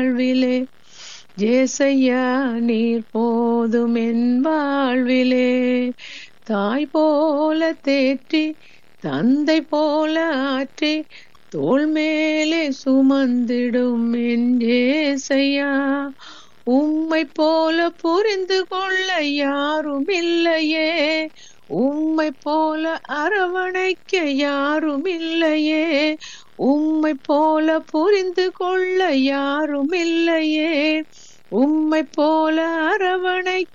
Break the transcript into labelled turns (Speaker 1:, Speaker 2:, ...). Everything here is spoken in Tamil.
Speaker 1: வாழ்விலே ஜேசையா நீர் போதும் என் வாழ்விலே தாய் போல தேற்றி தந்தை போல ஆற்றி தோள் மேலே சுமந்திடும் என் ஜேசையா உம்மை போல புரிந்து கொள்ள யாரும் இல்லையே உம்மை போல அரவணைக்க யாரும் இல்லையே உம்மை போல புரிந்து கொள்ள யாரும் இல்லையே உம்மை போல அரவணைக்க